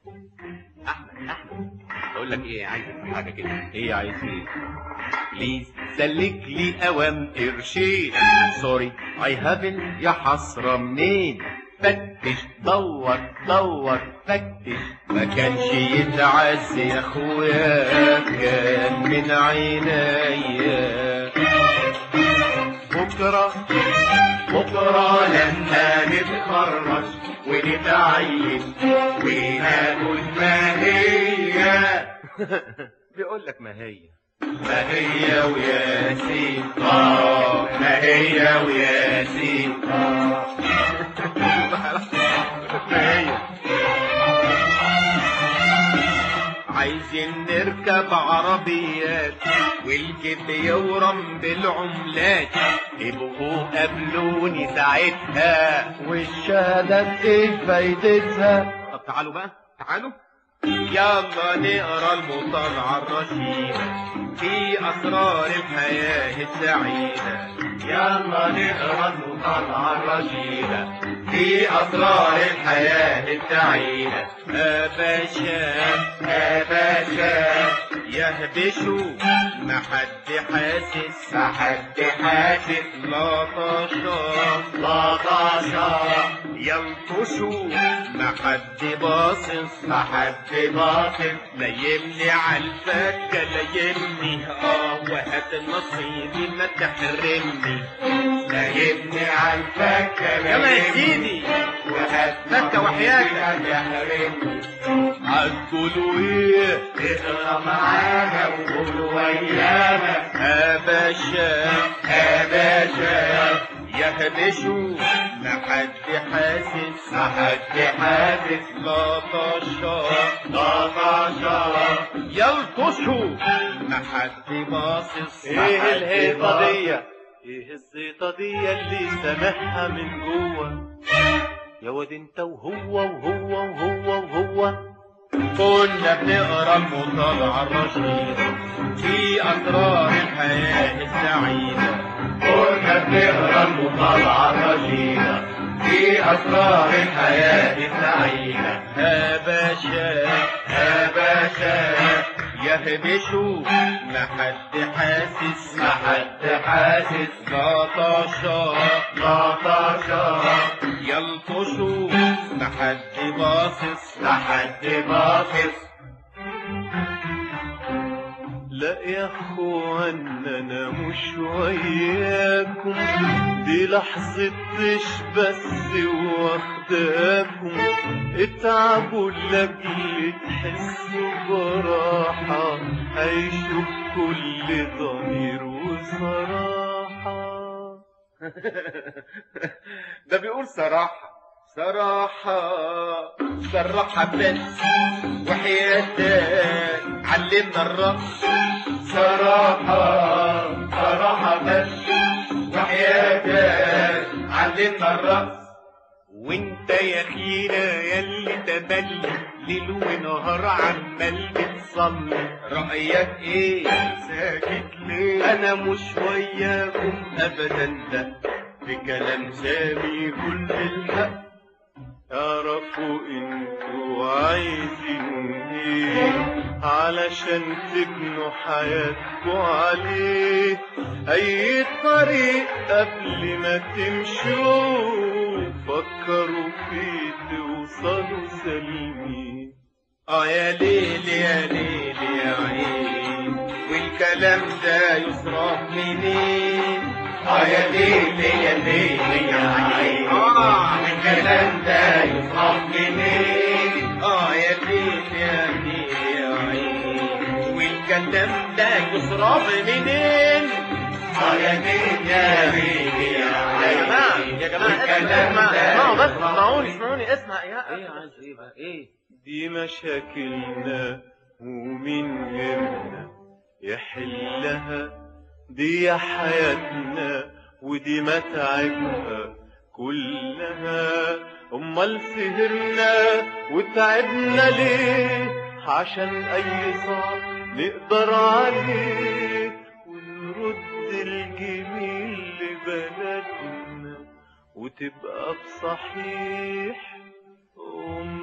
احمد احمد بقول لك ايه عايز حاجه كده ايه عايز ايه بليز سلك لي اوام قرشين سوري اي هافن يا حسرة منين فتش دور دور فتش ما كانش يتعز يا اخويا كان من عينيا بكره بكرة لما نتخرج ونتعين وناكل ما هي بيقول لك ما هي ما هي وياسين اه ما هي وياسين اه ما هي عايزين نركب عربيات والجيب يورم بالعملات ابقوا قابلوني ساعتها والشهادات ايه فايدتها طب تعالوا بقى تعالوا يلا نقرا المطالعة الرشيدة في أسرار الحياة السعيدة يلا نقرا المطالعة الرشيدة في أسرار الحياة السعيدة أباشا أباشا يهبشوا ما حد حاسس ما حد حاسس لا طشا لا طشا يلطشوا ما حد باصص ما حد باصص ليمني عالفكة ليمني اه وهات نصيبي ما تحرمني ليمني عالفكة يلا يا سيدي وهات فكة وحياتك. ما تحرمني هتقولوا ايه اقرا معانا وقول ويانا هبشا هبشا يهبشوا ما حد حاسس ما حد حاسس لا طشا لا طشا يلطشوا ما حد باصص ما ايه حد الهيصة باصص. دي ايه الزيطة دي اللي سامعها من جوه يا واد انت وهو وهو وهو وهو كنا بنقرا المطالعة الرشيدة في أسرار الحياة السعيدة كنا بنقرا المطالعة الرشيدة في أسرار الحياة السعيدة هبشا هبشا يهبشوا ما حد حاسس ما حد حاسس لا طشا لا طشا يلطشوا ما حد باصص ما حد باصص لا يا اخوان انا مش وياكم دي لحظة طش بس واخداكم اتعبوا لاجل تحسوا براحة عيشوا بكل ضمير وصراحة ده بيقول صراحة صراحة صراحة بس وحياتك علمنا الرقص صراحة صراحة بس وحياتك علمنا الرقص وانت يا خينا ياللي تبلي ليل ونهار عمال بتصلي رأيك ايه ساكت ليه انا مش وياكم ابدا ده في كلام سامي كل الحق اعرفوا انتوا عايزين ايه علشان تبنوا حياتكوا عليه اي طريق قبل ما تمشوا فكروا فيه توصلوا سالمين اه يا ليل يا ليل يا عين والكلام ده يصرف منين اه يا ليل يا ليل يا عين اه والكلام ده يصرف منين اه يا ليل يا ليل يا عين والكلام ده يصرف منين اه يا ليل يا ليل يا عين يا جماعة والكلام ده اسمعوا بس يصرف اسمعوني منين. اسمعوني اسمع يا ايه عايز ايه بقى ايه دي مشاكلنا ومين غيرنا يحلها دي حياتنا ودي متاعبها كلها امال سهرنا وتعبنا ليه عشان اي صعب نقدر عليه ونرد الجميل لبلدنا وتبقى بصحيح أم